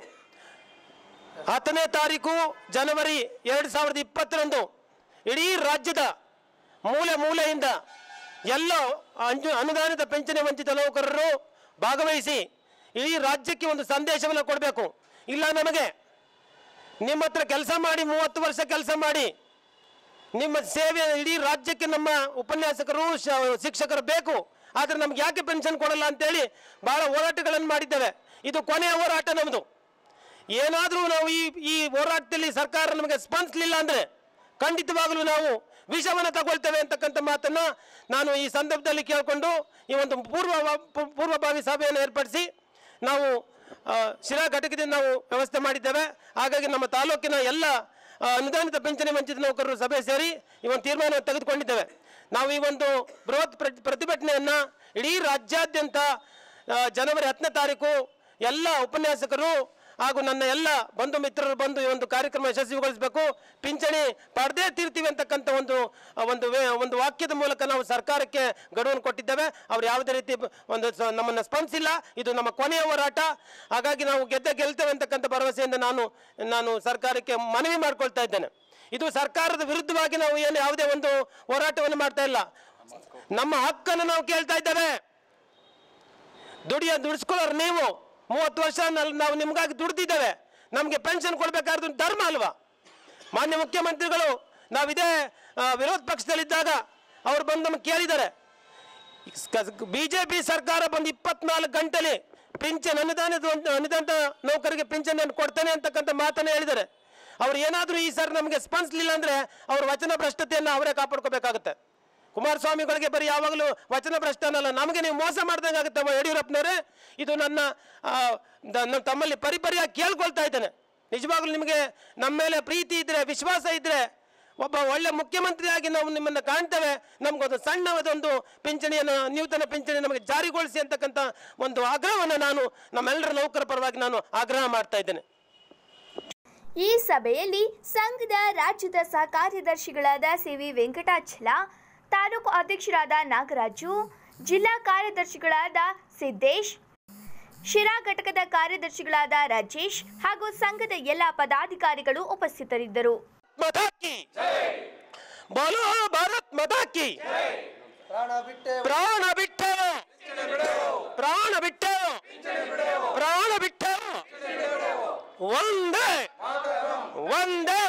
ಹತ್ತನೇ ತಾರೀಕು ಜನವರಿ ಎರಡು ಸಾವಿರದ ಇಪ್ಪತ್ತರಂದು ಇಡೀ ರಾಜ್ಯದ ಮೂಲೆ ಮೂಲೆಯಿಂದ ಎಲ್ಲ ಅಂಜು ಅನುದಾನಿತ ಪಿಂಚಣಿ ವಂಚಿತ ನೌಕರರು ಭಾಗವಹಿಸಿ ಇಡೀ ರಾಜ್ಯಕ್ಕೆ ಒಂದು ಸಂದೇಶವನ್ನು ಕೊಡಬೇಕು ಇಲ್ಲ ನಮಗೆ ನಿಮ್ಮ ಹತ್ರ ಕೆಲಸ ಮಾಡಿ ಮೂವತ್ತು ವರ್ಷ ಕೆಲಸ ಮಾಡಿ ನಿಮ್ಮ ಸೇವೆ ಇಡೀ ರಾಜ್ಯಕ್ಕೆ ನಮ್ಮ ಉಪನ್ಯಾಸಕರು ಶ- ಶಿಕ್ಷಕರು ಬೇಕು ಆದರೆ ನಮ್ಗೆ ಯಾಕೆ ಪೆನ್ಷನ್ ಕೊಡಲ್ಲ ಅಂತೇಳಿ ಬಹಳ ಹೋರಾಟಗಳನ್ನು ಮಾಡಿದ್ದೇವೆ ಇದು ಕೊನೆಯ ಹೋರಾಟ ನಮ್ಮದು ಏನಾದರೂ ನಾವು ಈ ಈ ಹೋರಾಟದಲ್ಲಿ ಸರ್ಕಾರ ನಮಗೆ ಸ್ಪಂದಿಸಲಿಲ್ಲ ಅಂದರೆ ಖಂಡಿತವಾಗಲೂ ನಾವು ವಿಷವನ್ನು ತಗೊಳ್ತೇವೆ ಅಂತಕ್ಕಂಥ ಮಾತನ್ನು ನಾನು ಈ ಸಂದರ್ಭದಲ್ಲಿ ಕೇಳಿಕೊಂಡು ಈ ಒಂದು ಪೂರ್ವ ಪೂರ್ವಭಾವಿ ಸಭೆಯನ್ನು ಏರ್ಪಡಿಸಿ ನಾವು ಆ, ಶಿರಾ ಘಟಕದಿಂದ ನಾವು ವ್ಯವಸ್ಥೆ ಮಾಡಿದ್ದೇವೆ ಹಾಗಾಗಿ ನಮ್ಮ ತಾಲೂಕಿನ ಎಲ್ಲ ಆ, ಅನುದಾನಿತ ಪಿಂಚಣಿ ವಂಚಿತ ನೌಕರರು ಸಭೆ ಸೇರಿ ಈ ಒಂದು ತೀರ್ಮಾನವನ್ನು ತೆಗೆದುಕೊಂಡಿದ್ದೇವೆ ನಾವು ಈ ಒಂದು ಬೃಹತ್ ಪ್ರ- ಪ್ರತಿಭಟನೆಯನ್ನ ಇಡೀ ರಾಜ್ಯಾದ್ಯಂತ ಆ, ಜನವರಿ ಹತ್ತನೇ ತಾರೀಕು ಎಲ್ಲ ಉಪನ್ಯಾಸಕರು ಹಾಗೂ ನನ್ನ ಎಲ್ಲ ಬಂಧು ಮಿತ್ರರು ಬಂದು ಈ ಒಂದು ಕಾರ್ಯಕ್ರಮ ಯಶಸ್ವಿಗೊಳಿಸಬೇಕು ಪಿಂಚಣಿ ಪಡೆದೇ ತೀರ್ತೀವಿ ಅಂತಕ್ಕಂಥ ಒಂದು ಆ, ಒಂದು ವೇ- ಒಂದು ವಾಕ್ಯದ ಮೂಲಕ ನಾವು ಸರ್ಕಾರಕ್ಕೆ ಗಡುವನ್ನು ಕೊಟ್ಟಿದ್ದೇವೆ ಅವ್ರು ಯಾವುದೇ ರೀತಿ ಬ- ಒಂದು ಸ- ನಮ್ಮನ್ನು ಸ್ಪಂದಿಸಿಲ್ಲ ಇದು ನಮ್ಮ ಕೊನೆಯ ಹೋರಾಟ ಹಾಗಾಗಿ ನಾವು ಗೆದ್ದೆ ಗೆಲ್ತೇವೆ ಅಂತಕ್ಕಂಥ ಭರವಸೆಯಿಂದ ನಾನು ನಾನು ಸರ್ಕಾರಕ್ಕೆ ಮನವಿ ಮಾಡ್ಕೊಳ್ತಾ ಇದ್ದೇನೆ ಇದು ಸರ್ಕಾರದ ವಿರುದ್ಧವಾಗಿ ನಾವು ಏನು ಯಾವುದೇ ಒಂದು ಹೋರಾಟವನ್ನು ಮಾಡ್ತಾ ಇಲ್ಲ ನಮ್ಮ ಹಕ್ಕನ್ನು ನಾವು ಕೇಳ್ತಾ ಇದ್ದೇವೆ ದುಡಿಯ ದುಡಿಸ್ಕೊಳ್ಳೋರು ನೀವು ಮೂವತ್ತು ವರ್ಷ ನಲ್- ನಾವು ನಿಮಗಾಗಿ ದುಡ್ದಿದ್ದೇವೆ ನಮಗೆ ಪೆನ್ಷನ್ ಕೊಡಬೇಕಾದ್ರೆ ಧರ್ಮ ಅಲ್ವಾ ಮಾನ್ಯ ಮುಖ್ಯಮಂತ್ರಿಗಳು ನಾವಿದೇ ಆ, ವಿರೋಧ ಪಕ್ಷದಲ್ಲಿದ್ದಾಗ ಅವ್ರು ಬಂದು ನಮಗೆ ಕೇಳಿದ್ದಾರೆ ಬಿ ಜೆ ಪಿ ಸರ್ಕಾರ ಬಂದು ಇಪ್ಪತ್ನಾಲ್ಕು ಗಂಟೆಲಿ ಪಿಂಚನ್ ಅನುದಾನದ ಒಂದು ಅನುದಾನ ನೌಕರಿಗೆ ಪಿಂಚಣಿಯನ್ನು ಕೊಡ್ತೇನೆ ಅಂತಕ್ಕಂಥ ಮಾತನ್ನ ಹೇಳಿದ್ದಾರೆ ಅವ್ರು ಏನಾದರೂ ಈ ಸರ್ ನಮಗೆ ಸ್ಪಂದಿಸಲಿಲ್ಲ ಅಂದ್ರೆ ಅವ್ರ ವಚನ ಭ್ರಷ್ಟತೆಯನ್ನು ಅವರೇ ಕಾಪಾಡ್ಕೋಬೇಕಾಗುತ್ತೆ ಕುಮಾರಸ್ವಾಮಿಗಳಿಗೆ ಬರೀ ಯಾವಾಗಲೂ ವಚನ ಭ್ರಷ್ಟ ಅನ್ನಲ್ಲ ನಮಗೆ ನೀವು ಮೋಸ ಮಾಡ್ದಂಗೆ ಆಗುತ್ತೆ ಯಡಿಯೂರಪ್ಪನವರೇ ಇದು ನನ್ನ ಆ, ದ- ನನ್ನ ತಮ್ಮಲ್ಲಿ ಪರಿಪರಿಯಾಗಿ ಕೇಳ್ಕೊಳ್ತಾ ಇದ್ದೇನೆ ನಿಜವಾಗ್ಲೂ ನಿಮಗೆ ನಮ್ಮ ಮೇಲೆ ಪ್ರೀತಿ ಇದ್ರೆ ವಿಶ್ವಾಸ ಇದ್ರೆ ಒಬ್ಬ ಒಳ್ಳೆ ಮುಖ್ಯಮಂತ್ರಿಯಾಗಿ ನಾವು ನಿಮ್ಮನ್ನು ಕಾಣ್ತೇವೆ ನಮಗೊಂದು ಸಣ್ಣದೊಂದು ಪಿಂಚಣಿಯನ್ನು ನೂತನ ಪಿಂಚಣಿ ನಮಗೆ ಜಾರಿಗೊಳಿಸಿ ಅಂತಕ್ಕಂಥ ಒಂದು ಆಗ್ರಹವನ್ನು ನಾನು ನಮ್ಮೆಲ್ಲರ ನೌಕರ ಪರವಾಗಿ ನಾನು ಆಗ್ರಹ ಮಾಡ್ತಾ ಇದ್ದೇನೆ ಈ ಸಭೆಯಲ್ಲಿ ಸಂಘದ ರಾಜ್ಯದ ಸಹ ಕಾರ್ಯದರ್ಶಿಗಳಾದ ಸಿ ವಿ ವೆಂಕಟಾಚಲ ತಾಲೂಕು ಅಧ್ಯಕ್ಷರಾದ ನಾಗರಾಜು ಜಿಲ್ಲಾ ಕಾರ್ಯದರ್ಶಿಗಳಾದ ಸಿದ್ದೇಶ್ ಶಿರಾ ಘಟಕದ ಕಾರ್ಯದರ್ಶಿಗಳಾದ ರಾಜೇಶ್ ಹಾಗೂ ಸಂಘದ ಎಲ್ಲ ಪದಾಧಿಕಾರಿಗಳು ಉಪಸ್ಥಿತರಿದ್ದರು ಬೋಲೋ ಭಾರತ್ ಮಾತಾ ಕಿ ಪ್ರಾಣ ಬಿಟ್ಟರು ಪ್ರಾಣ ಬಿಟ್ಟರು ಪ್ರಾಣ ಬಿಟ್ಟರು ಒಂದೇ ಒಂದೇ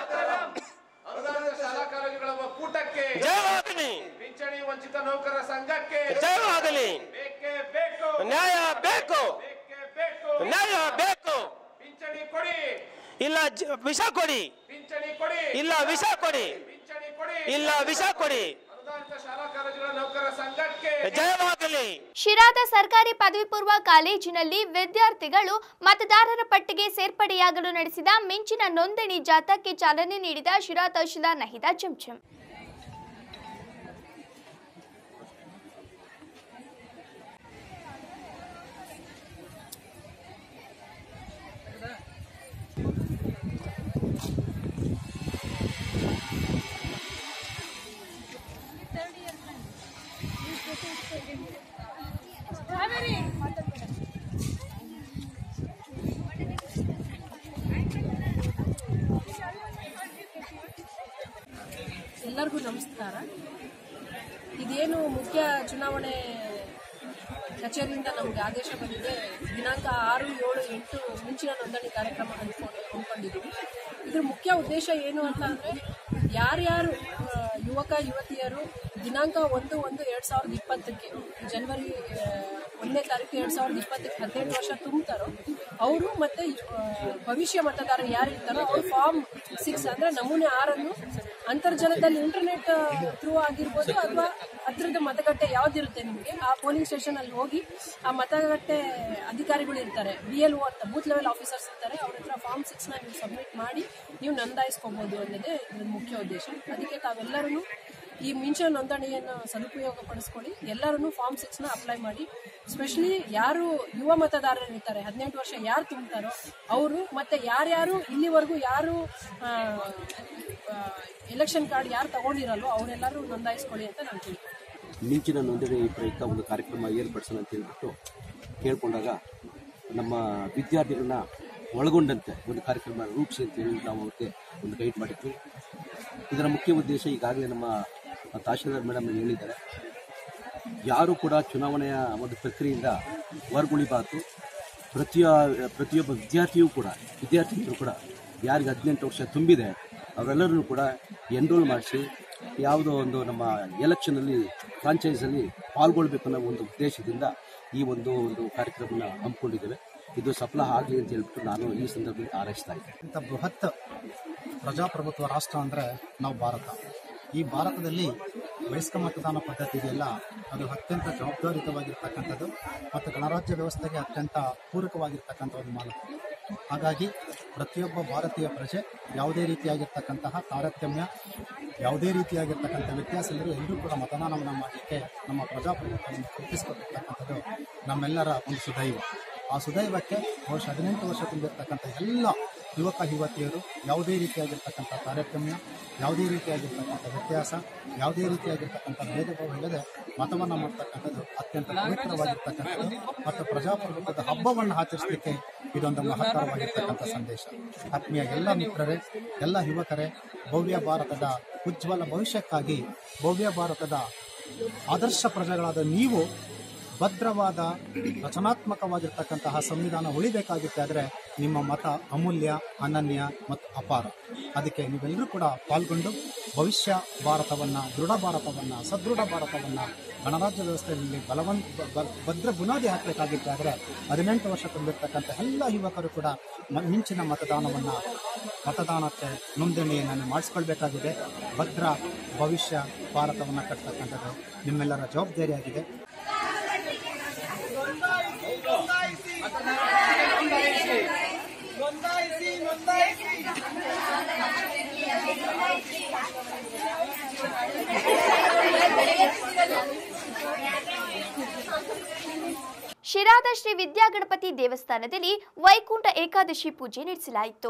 ಶಾಲಾ ಕಾಲೇಜುಗಳ ಒಕ್ಕೂಟಕ್ಕೆ ಜಯವಾಗಲಿ ಪಿಂಚಣಿ ವಂಚಿತ ನೌಕರರ ಸಂಘಕ್ಕೆ ಜಯವಾಗಲಿ ಬೇಕೇ ಬೇಕು ನ್ಯಾಯ ಬೇಕು ಬೇಕು ನ್ಯಾಯ ಬೇಕು ಪಿಂಚಣಿ ಕೊಡಿ ಇಲ್ಲ ಜ- ವಿಷ ಕೊಡಿ ಪಿಂಚಣಿ ಕೊಡಿ ಇಲ್ಲ ವಿಷ ಕೊಡಿ ಪಿಂಚಣಿ ಕೊಡಿ ಇಲ್ಲ ವಿಷ ಕೊಡಿ ಅನುದಾನಿತ ಶಾಲಾ ಕಾಲೇಜುಗಳ ನೌಕರರ ಸಂಘಕ್ಕೆ ಜಯವಾಗಲಿ ಶಿರಾದ ಸರ್ಕಾರಿ ಪದವಿ ಪೂರ್ವ ಕಾಲೇಜಿನಲ್ಲಿ ವಿದ್ಯಾರ್ಥಿಗಳು ಮತದಾರರ ಪಟ್ಟಿಗೆ ಸೇರ್ಪಡೆಯಾಗಲು ನಡೆಸಿದ ಮಿಂಚಿನ ನೋಂದಣಿ ಜಾಥಾಕ್ಕೆ ಚಾಲನೆ ನೀಡಿದ ಶಿರಾ ತಹಶೀಲ್ದಾರ್ ನಹಿದಾ ಚಂಚಂ ಎಲ್ಲರಿಗೂ ನಮಸ್ಕಾರ ಇದೇನು ಮುಖ್ಯ ಚುನಾವಣೆ ಕಚೇರಿಯಿಂದ ನಮಗೆ ಆದೇಶ ಬಂದಿದೆ ದಿನಾಂಕ ಆರು ಏಳು ಎಂಟು ಮುಂಚಿನ ನೋಂದಣಿ ಕಾರ್ಯಕ್ರಮ ಹಮ್ಮಿಕೊಂಡು ಹಮ್ಮಿಕೊಂಡಿದ್ದೀವಿ ಇದ್ರ ಮುಖ್ಯ ಉದ್ದೇಶ ಏನು ಅಂತ ಅಂದರೆ ಯಾರ್ಯಾರು ಆ, ಯುವಕ ಯುವತಿಯರು ದಿನಾಂಕ ಒಂದು ಒಂದು ಎರಡು ಸಾವಿರದ ಇಪ್ಪತ್ತಕ್ಕೆ ಜನವರಿ ಆ, ಒಂದನೇ ತಾರೀಕು ಎರಡು ಸಾವಿರದ ಇಪ್ಪತ್ತಕ್ಕೆ ಹದಿನೆಂಟು ವರ್ಷ ತುಂಬ್ತಾರೋ ಅವರು ಮತ್ತೆ ಆ, ಭವಿಷ್ಯ ಮತದಾರರು ಯಾರಿರ್ತಾರೋ ಅವ್ರು ಫಾರ್ಮ್ ಸಿಕ್ಸ್ ಅಂದ್ರೆ ನಮೂನೆ ಆರನ್ನು ಅಂತರ್ಜಾಲದಲ್ಲಿ ಇಂಟರ್ನೆಟ್ ಥ್ರೂ ಆಗಿರ್ಬೋದು ಅಥವಾ ಹತ್ರದ ಮತಗಟ್ಟೆ ಯಾವ್ದಿರುತ್ತೆ ನಿಮಗೆ ಆ ಪೋಲಿಂಗ್ ಸ್ಟೇಷನ್ ಅಲ್ಲಿ ಹೋಗಿ ಆ ಮತಗಟ್ಟೆ ಅಧಿಕಾರಿಗಳು ಇರ್ತಾರೆ ಬಿ ಎಲ್ ಒ ಅಂತ ಬೂತ್ ಲೆವೆಲ್ ಆಫೀಸರ್ಸ್ ಇರ್ತಾರೆ ಅವ್ರ ಹತ್ರ ಫಾರ್ಮ್ ಸಿಕ್ಸ್ನ ನೀವು ಸಬ್ಮಿಟ್ ಮಾಡಿ ನೀವು ನೋಂದಾಯಿಸ್ಕೋಬಹುದು ಅನ್ನೋದೇ ಇದ್ರ ಮುಖ್ಯ ಉದ್ದೇಶ ಅದಕ್ಕೆ ತಾವೆಲ್ಲರೂ ಈ ಮಿಂಚ ನೋಂದಣಿಯನ್ನು ಸದುಪಯೋಗ ಪಡಿಸ್ಕೊಳ್ಳಿ ಎಲ್ಲರೂ ಫಾರ್ಮ್ ಸಿಕ್ಸ್ನ ಅಪ್ಲೈ ಮಾಡಿ ಸ್ಪೆಷಲಿ ಯಾರು ಯುವ ಮತದಾರರು ಇರ್ತಾರೆ ಹದಿನೆಂಟು ವರ್ಷ ಯಾರು ತುಂಬ್ತಾರೋ ಅವರು ಮತ್ತೆ ಯಾರ್ಯಾರು ಇಲ್ಲಿವರೆಗೂ ಯಾರು ಎಲೆಕ್ಷನ್ ಕಾರ್ಡ್ ಯಾರು ತಗೊಂಡಿರಲ್ಲೋ ಅವರೆಲ್ಲರೂ ನೋಂದಾಯಿಸ್ಕೊಳ್ಳಿ ಅಂತ ನಾನು ಕೇಳ್ತೀನಿ ಮಿಂಚಿನ ನೋಂದಣಿ ಪ್ರಯುಕ್ತ ಒಂದು ಕಾರ್ಯಕ್ರಮ ಏರ್ಪಡಿಸೋಣ ಅಂತ ಹೇಳ್ಬಿಟ್ಟು ಕೇಳ್ಕೊಂಡಾಗ ನಮ್ಮ ವಿದ್ಯಾರ್ಥಿಗಳನ್ನ ಒಳಗೊಂಡಂತೆ ಒಂದು ಕಾರ್ಯಕ್ರಮ ರೂಪಿಸಿ ಅಂತ ಹೇಳಿ ನಾವು ಅವ್ರಿಗೆ ಒಂದು ಗೈಡ್ ಮಾಡಿದ್ವಿ ಇದರ ಮುಖ್ಯ ಉದ್ದೇಶ ಈಗಾಗಲೇ ನಮ್ಮ ತಹಶೀಲ್ದಾರ್ ಮೇಡಮ್ ಹೇಳಿದ್ದಾರೆ ಯಾರು ಕೂಡ ಚುನಾವಣೆಯ ಒಂದು ಪ್ರಕ್ರಿಯೆಯಿಂದ ಹೊರಗುಳಿಬಾರ್ದು ಪ್ರತಿಯ ಪ್ರತಿಯೊಬ್ಬ ವಿದ್ಯಾರ್ಥಿಯೂ ಕೂಡ ವಿದ್ಯಾರ್ಥಿನಿಯರು ಕೂಡ ಯಾರಿಗೆ ಹದಿನೆಂಟು ವರ್ಷ ತುಂಬಿದೆ ಅವರೆಲ್ಲರೂ ಕೂಡ ಎನ್ರೋಲ್ ಮಾಡಿಸಿ ಯಾವುದೋ ಒಂದು ನಮ್ಮ ಎಲೆಕ್ಷನಲ್ಲಿ ಫ್ರಾಂಚೈಸಲ್ಲಿ ಪಾಲ್ಗೊಳ್ಬೇಕು ಅನ್ನೋ ಒಂದು ಉದ್ದೇಶದಿಂದ ಈ ಒಂದು ಒಂದು ಕಾರ್ಯಕ್ರಮನ ಹಮ್ಮಿಕೊಂಡಿದ್ದೇವೆ ಇದು ಸಫಲ ಆಗಲಿ ಅಂತ ಹೇಳ್ಬಿಟ್ಟು ನಾನು ಈ ಸಂದರ್ಭದಲ್ಲಿ ಹಾರೈಸ್ತಾ ಇದ್ದೇನೆ ಇಂಥ ಬೃಹತ್ ಪ್ರಜಾಪ್ರಭುತ್ವ ರಾಷ್ಟ್ರ ಅಂದರೆ ನಾವು ಭಾರತ ಈ ಭಾರತದಲ್ಲಿ ವಯಸ್ಕ ಮತದಾನ ಪದ್ಧತಿ ಇದೆಯಲ್ಲ ಅದು ಅತ್ಯಂತ ಜವಾಬ್ದಾರಿತವಾಗಿರ್ತಕ್ಕಂಥದ್ದು ಮತ್ತು ಗಣರಾಜ್ಯ ವ್ಯವಸ್ಥೆಗೆ ಅತ್ಯಂತ ಪೂರಕವಾಗಿರ್ತಕ್ಕಂಥ ಒಂದು ಮಾನವ ಹಾಗಾಗಿ ಪ್ರತಿಯೊಬ್ಬ ಭಾರತೀಯ ಪ್ರಜೆ ಯಾವುದೇ ರೀತಿಯಾಗಿರ್ತಕ್ಕಂತಹ ತಾರತಮ್ಯ ಯಾವುದೇ ರೀತಿಯಾಗಿರ್ತಕ್ಕಂಥ ವ್ಯತ್ಯಾಸ ಇಲ್ಲದೆ ಎಲ್ಲರೂ ಕೂಡ ಮತದಾನವನ್ನು ಮಾಡಲಿಕ್ಕೆ ನಮ್ಮ ಪ್ರಜಾಪ್ರಭುತ್ವವನ್ನು ಕಲ್ಪಿಸಿಕೊಟ್ಟಿರ್ತಕ್ಕಂಥದ್ದು ನಮ್ಮೆಲ್ಲರ ಒಂದು ಸುದೈವ ಆ ಸುದೈವಕ್ಕೆ ಬಹುಶಃ ಹದಿನೆಂಟು ವರ್ಷ ತುಂಬಿರ್ತಕ್ಕಂಥ ಎಲ್ಲ ಯುವಕ ಯುವತಿಯರು ಯಾವುದೇ ರೀತಿಯಾಗಿರ್ತಕ್ಕಂಥ ತಾರತಮ್ಯ ಯಾವುದೇ ರೀತಿಯಾಗಿರ್ತಕ್ಕಂಥ ವ್ಯತ್ಯಾಸ ಯಾವುದೇ ರೀತಿಯಾಗಿರ್ತಕ್ಕಂಥ ಭೇದ ಭಾವ ಇಲ್ಲದೆ ಮತವನ್ನು ಮಾಡ್ತಕ್ಕಂಥದ್ದು ಅತ್ಯಂತ ಪವಿತ್ರವಾಗಿರ್ತಕ್ಕಂಥದ್ದು ಮತ್ತು ಪ್ರಜಾಪ್ರಭುತ್ವದ ಹಬ್ಬವನ್ನು ಆಚರಿಸಲಿಕ್ಕೆ ಇದೊಂದು ಮಹತ್ತರವಾಗಿರ್ತಕ್ಕಂಥ ಸಂದೇಶ ಆತ್ಮೀಯ ಎಲ್ಲ ಮಿತ್ರರೇ ಎಲ್ಲ ಯುವಕರೇ ಭವ್ಯ ಭಾರತದ ಉಜ್ವಲ ಭವಿಷ್ಯಕ್ಕಾಗಿ ಭವ್ಯ ಭಾರತದ ಆದರ್ಶ ಪ್ರಜೆಗಳಾದ ನೀವು ಭದ್ರವಾದ ರಚನಾತ್ಮಕವಾಗಿರ್ತಕ್ಕಂತಹ ಸಂವಿಧಾನ ಉಳಿಬೇಕಾಗಿತ್ತಾದರೆ ನಿಮ್ಮ ಮತ ಅಮೂಲ್ಯ ಅನನ್ಯ ಮತ್ತು ಅಪಾರ ಅದಕ್ಕೆ ನೀವೆಲ್ಲರೂ ಕೂಡ ಪಾಲ್ಗೊಂಡು ಭವಿಷ್ಯ ಭಾರತವನ್ನು ದೃಢ ಭಾರತವನ್ನು ಸದೃಢ ಭಾರತವನ್ನು ಗಣರಾಜ್ಯ ವ್ಯವಸ್ಥೆಯಲ್ಲಿ ಬಲವಂತ ಬ- ಬ- ಭದ್ರ ಬುನಾದಿ ಹಾಕಬೇಕಾಗಿದ್ದಾದರೆ ಹದಿನೆಂಟು ವರ್ಷ ತುಂಬಿರ್ತಕ್ಕಂಥ ಎಲ್ಲ ಯುವಕರು ಕೂಡ ಮ- ಮಿಂಚಿನ ಮತದಾನವನ್ನು ಮತದಾನಕ್ಕೆ ನೋಂದಣಿಯನ್ನು ಮಾಡಿಸ್ಕೊಳ್ಬೇಕಾಗಿದೆ ಭದ್ರ ಭವಿಷ್ಯ ಭಾರತವನ್ನು ಕಟ್ಟತಕ್ಕಂಥದ್ದು ನಿಮ್ಮೆಲ್ಲರ ಜವಾಬ್ದಾರಿಯಾಗಿದೆ ಶಿರಾದ ಶ್ರೀ ವಿದ್ಯಾಗಣಪತಿ ದೇವಸ್ಥಾನದಲ್ಲಿ ವೈಕುಂಠ ಏಕಾದಶಿ ಪೂಜೆ ನಡೆಸಲಾಯಿತು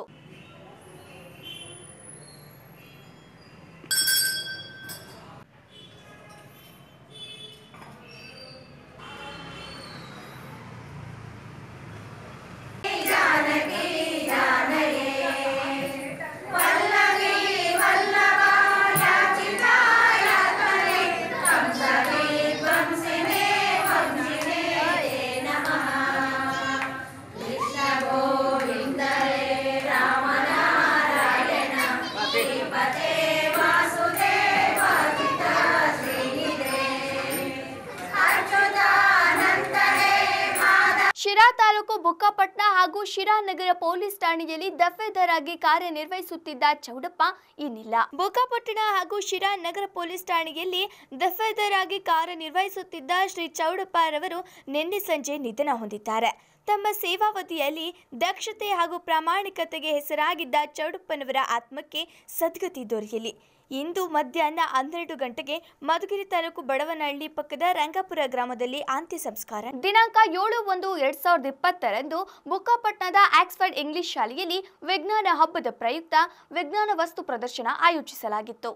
ಶಿರಾ ತಾಲೂಕು ಬುಕ್ಕಾಪಟ್ನ ಹಾಗೂ ಶಿರಾ ನಗರ ಪೊಲೀಸ್ ಠಾಣೆಯಲ್ಲಿ ದಫೇದಾರ್ ಆಗಿ ಕಾರ್ಯನಿರ್ವಹಿಸುತ್ತಿದ್ದ ಚೌಡಪ್ಪ ಇನ್ನಿಲ್ಲ ಬುಕ್ಕಾಪಟ್ಟಣ ಹಾಗೂ ಶಿರಾ ನಗರ ಪೊಲೀಸ್ ಠಾಣೆಯಲ್ಲಿ ದಫೇದಾರ್ ಆಗಿ ಕಾರ್ಯನಿರ್ವಹಿಸುತ್ತಿದ್ದ ಶ್ರೀ ಚೌಡಪ್ಪರವರು ನಿನ್ನೆ ಸಂಜೆ ನಿಧನ ಹೊಂದಿದ್ದಾರೆ ತಮ್ಮ ಸೇವಾವಧಿಯಲ್ಲಿ ದಕ್ಷತೆ ಹಾಗೂ ಪ್ರಾಮಾಣಿಕತೆಗೆ ಹೆಸರಾಗಿದ್ದ ಚೌಡಪ್ಪನವರ ಆತ್ಮಕ್ಕೆ ಸದ್ಗತಿ ದೊರೆಯಲಿ ಇಂದು ಮಧ್ಯಾಹ್ನ ಹನ್ನೆರಡು ಗಂಟೆಗೆ ಮಧುಗಿರಿ ತಾಲೂಕು ಬಡವನಹಳ್ಳಿ ಪಕ್ಕದ ರಂಗಾಪುರ ಗ್ರಾಮದಲ್ಲಿ ಅಂತ್ಯ ಸಂಸ್ಕಾರ ದಿನಾಂಕ ಏಳು ಒಂದು ಎರಡ್ ಸಾವಿರದ ಇಪ್ಪತ್ತರಂದು ಬುಕ್ಕಾಪಟ್ನದ ಆಕ್ಸ್ಫರ್ಡ್ ಇಂಗ್ಲಿಷ್ ಶಾಲೆಯಲ್ಲಿ ವಿಜ್ಞಾನ ಹಬ್ಬದ ಪ್ರಯುಕ್ತ ವಿಜ್ಞಾನ ವಸ್ತು ಪ್ರದರ್ಶನ ಆಯೋಜಿಸಲಾಗಿತ್ತು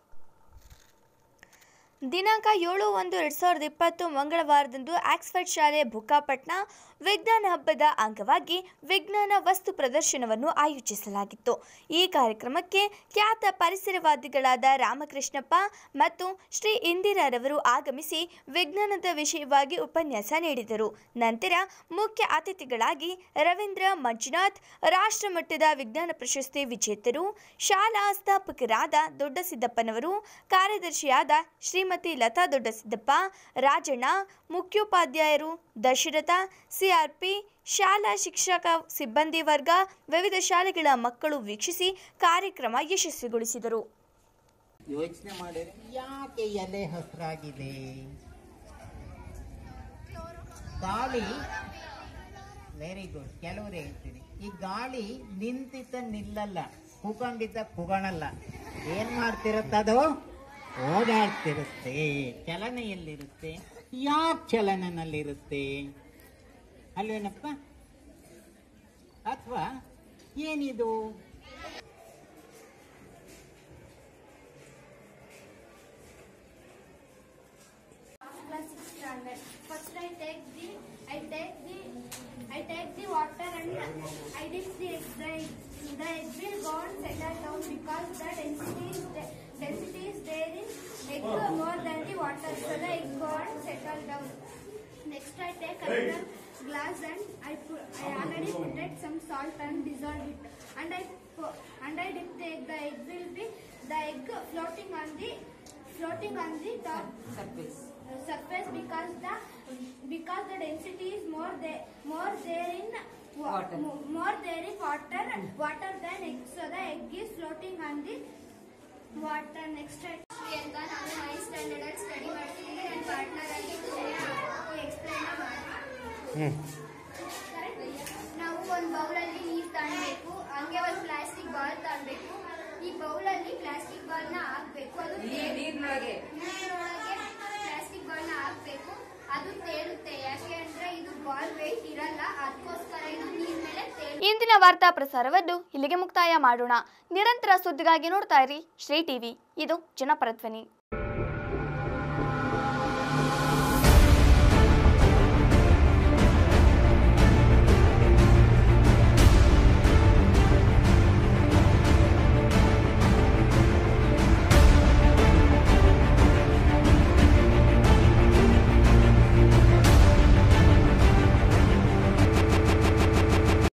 ದಿನಾಂಕ ಏಳು ಒಂದು ಎರಡು ಸಾವಿರದ ಇಪ್ಪತ್ತು ಮಂಗಳವಾರದಂದು ಆಕ್ಸ್ಫರ್ಡ್ ಶಾಲೆ ಬುಕ್ಕಾಪಟ್ನ ವಿಜ್ಞಾನ ಹಬ್ಬದ ಅಂಗವಾಗಿ ವಿಜ್ಞಾನ ವಸ್ತು ಪ್ರದರ್ಶನವನ್ನು ಆಯೋಜಿಸಲಾಗಿತ್ತು ಈ ಕಾರ್ಯಕ್ರಮಕ್ಕೆ ಖ್ಯಾತ ಪರಿಸರವಾದಿಗಳಾದ ರಾಮಕೃಷ್ಣಪ್ಪ ಮತ್ತು ಶ್ರೀ ಇಂದಿರಾರವರು ಆಗಮಿಸಿ ವಿಜ್ಞಾನದ ವಿಷಯವಾಗಿ ಉಪನ್ಯಾಸ ನೀಡಿದರು ನಂತರ ಮುಖ್ಯ ಅತಿಥಿಗಳಾಗಿ ರವೀಂದ್ರ ಮಂಜುನಾಥ್ ರಾಷ್ಟ್ರಮಟ್ಟದ ವಿಜ್ಞಾನ ಪ್ರಶಸ್ತಿ ವಿಜೇತರು ಶಾಲಾ ಸ್ಥಾಪಕರಾದ ದೊಡ್ಡಸಿದ್ದಪ್ಪನವರು ಕಾರ್ಯದರ್ಶಿಯಾದ ಶ್ರೀಮತಿ ಲತಾ ದೊಡ್ಡಸಿದ್ದಪ್ಪ ರಾಜಣ್ಣ ಮುಖ್ಯೋಪಾಧ್ಯಾಯರು ದಶರಥ ಸಿಆರ್ಪಿ ಶಾಲಾ ಶಿಕ್ಷಕ ಸಿಬ್ಬಂದಿ ವರ್ಗ ವಿವಿಧ ಶಾಲೆಗಳ ಮಕ್ಕಳು ವೀಕ್ಷಿಸಿ ಕಾರ್ಯಕ್ರಮ ಯಶಸ್ವಿಗೊಳಿಸಿದರು ಯೋಚನೆ ಮಾಡಿದ್ರೆ ಯಾಕೆ ಎಲೆ ಹಸಿರಾಗಿದೆ ಗಾಳಿ ವೆರಿ ಗುಡ್ ಕೆಲವರು ಹೇಳ್ತೀರಿ ಈ ಗಾಳಿ ನಿಂತಿದ್ದ ನಿಲ್ಲಲ್ಲ ಕೂಕೊಂಡಿದ್ದ ಕೂಗಣಲ್ಲ ಏನ್ ಮಾಡ್ತಿರುತ್ತದು ಓಡಾಡ್ತಿರುತ್ತೆ ಚಲನೆ ಎಲ್ಲಿರುತ್ತೆ ಯಾಕೆ ಚಲನನಲ್ಲಿರುತ್ತೆ ಅಲ್ವೇನಪ್ಪ ಅಥವಾ ಏನಿದು class sixth standard. First I take the I take the I take the water and I dip the egg. The, egg- the egg will go and settle down because the density is the, density is there in egg more than the water. So the egg go and settle down. Next I take another glass and I put I already put it some salt and dissolve it and I pu- and I dip the egg. The egg will be the egg floating on the floating on the top surface surface because the because the density is more there more there in wa- Water. mo- more there in water water than egg so the egg is floating on the water next ಅಂತ ನಾನು high standard ಅಲ್ಲಿ study ಮಾಡ್ತೀನಿ ನನ್ನ partner ಆಗಿ explain ಮಾಡಿ ನಾವು ಒಂದು ಬೌಲಲ್ಲಿ ನೀರು ತಗೊಳ್ಬೇಕು ಹಂಗೆ ಒಂದು ಪ್ಲಾಸ್ಟಿಕ್ ಬಾಲ್ ತಗೊಳ್ಬೇಕು ಈ ಬೌಲಲ್ಲಿ ಪ್ಲಾಸ್ಟಿಕ್ ಬಾಲ್ನ ಹಾಕ್ಬೇಕು ಅದು ತೇ- ನೀರ್ನೊಳಗೆ? ನೀರಿನೊಳಗೆ ಪ್ಲಾಸ್ಟಿಕ್ ಬಾಲ್ನ ಹಾಕ್ಬೇಕು ಅದು ತೇಲುತ್ತೆ ಯಾಕೆ ಅಂದ್ರೆ ಇದು ಬಾಲ್ ವೆಯ್ಟ್ ಇರಲ್ಲ ಅದಕ್ಕೋಸ್ಕರ ಇದು ನೀರ್ ಮೇಲೆ ತೇಲ್ ಇಂದಿನ ವಾರ್ತಾ ಪ್ರಸಾರವನ್ನು ಇಲ್ಲಿಗೆ ಮುಕ್ತಾಯ ಮಾಡೋಣ ನಿರಂತರ ಸುದ್ದಿಗಾಗಿ ನೋಡ್ತಾ ಇರಿ ಶ್ರೀ ಟಿವಿ ಇದು ಜನಪರ ಧ್ವನಿ